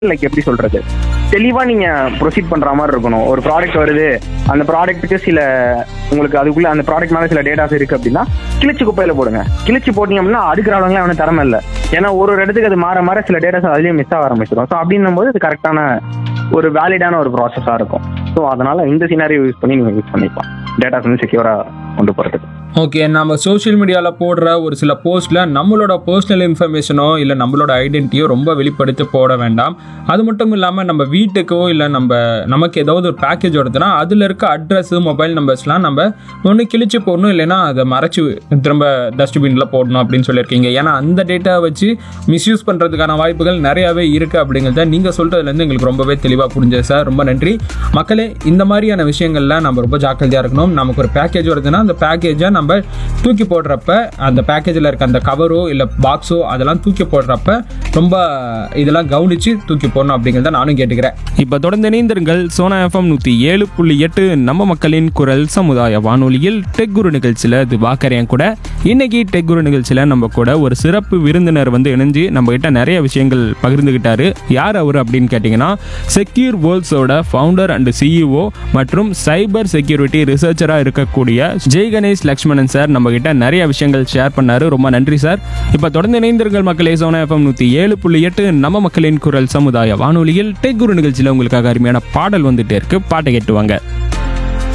like எப்படி சொல்றது தெளிவா நீங்க ப்ரொசீட் பண்ற மாதிரி இருக்கணும் ஒரு ப்ராடக்ட் வருது அந்த ப்ராடக்ட்டுக்கு சில உங்களுக்கு அதுக்குள்ள அந்த ப்ராடக்ட் மேல சில டேட்டாஸ் இருக்கு அப்படின்னா கிழிச்சு குப்பையில போடுங்க கிழிச்சு போட்டீங்க அப்படின்னா அடுக்கிறவங்களாம் அவனுக்கு திறமை இல்லை ஏன்னா ஒரு ஒரு இடத்துக்கு அது மாற மாற சில டேட்டாஸ் அதுலயும் மிஸ் ஆக ஆரம்பிச்சிடும் ஸோ அப்படின்னும் போது அது கரெக்டான ஒரு வேலிடான ஒரு ப்ராசஸா இருக்கும் ஸோ அதனால இந்த சினாரியோ யூஸ் பண்ணி நீங்க யூஸ் பண்ணிக்கலாம் டேட்டாஸ் வந்து செக்யூரா கொண்டு போறதுக்கு ஓகே நம்ம சோஷியல் மீடியாவில் போடுற ஒரு சில போஸ்ட்டில் நம்மளோட பர்சனல் இன்ஃபர்மேஷனோ இல்லை நம்மளோட ஐடென்டிட்டியோ ரொம்ப வெளிப்படுத்தி போட வேண்டாம் அது மட்டும் இல்லாமல் நம்ம வீட்டுக்கோ இல்லை நம்ம நமக்கு ஏதாவது ஒரு பேக்கேஜ் வருதுன்னா அதில் இருக்க அட்ரஸ் மொபைல் நம்பர்ஸ்லாம் நம்ம ஒன்று கிழிச்சு போடணும் இல்லைன்னா அதை மறைச்சு திரும்ப டஸ்ட்பினில் போடணும் அப்படின்னு சொல்லியிருக்கீங்க ஏன்னா அந்த டேட்டா வச்சு மிஸ்யூஸ் பண்ணுறதுக்கான வாய்ப்புகள் நிறையாவே இருக்குது அப்படிங்கிறத நீங்கள் சொல்கிறதுலேருந்து எங்களுக்கு ரொம்பவே தெளிவாக புரிஞ்சது சார் ரொம்ப நன்றி மக்களே இந்த மாதிரியான விஷயங்கள்ல நம்ம ரொம்ப ஜாக்கிரதையாக இருக்கணும் நமக்கு ஒரு பேக்கேஜ் வருதுன்னா அந்த பேக்கேஜை நம்ம தூக்கி போடுறப்ப அந்த பேக்கேஜில் இருக்க அந்த கவரோ இல்லை பாக்ஸோ அதெல்லாம் தூக்கி போடுறப்ப ரொம்ப இதெல்லாம் கவனித்து தூக்கி போடணும் அப்படிங்கிறத நானும் கேட்டுக்கிறேன் இப்போ தொடர்ந்து இணைந்திருங்கள் சோனா எஃப்எம் நூற்றி ஏழு புள்ளி எட்டு நம்ம மக்களின் குரல் சமுதாய வானொலியில் டெக் குரு நிகழ்ச்சியில் இது வாக்கரையன் கூட இன்னைக்கு டெக் குரு நிகழ்ச்சியில் நம்ம கூட ஒரு சிறப்பு விருந்தினர் வந்து இணைஞ்சு நம்ம கிட்ட நிறைய விஷயங்கள் பகிர்ந்துகிட்டாரு யார் அவர் அப்படின்னு கேட்டிங்கன்னா செக்யூர் வேர்ல்ட்ஸோட ஃபவுண்டர் அண்ட் சிஇஓ மற்றும் சைபர் செக்யூரிட்டி ரிசர்ச்சராக இருக்கக்கூடிய ஜெய் கணேஷ் லக்ஷ்மணன் சார் நம்ம கிட்ட நிறைய விஷயங்கள் ஷேர் பண்ணாரு ரொம்ப நன்றி சார் இப்போ தொடர்ந்து இணைந்திருங்கள் மக்களே சோனா எஃப்எம் நூற்றி ஏழு புள்ளி எட்டு நம்ம மக்களின் குரல் சமுதாய வானொலியில் டெக் குரு நிகழ்ச்சியில் உங்களுக்காக அருமையான பாடல் வந்துட்டே இருக்கு பாட்டை கேட்டுவாங்க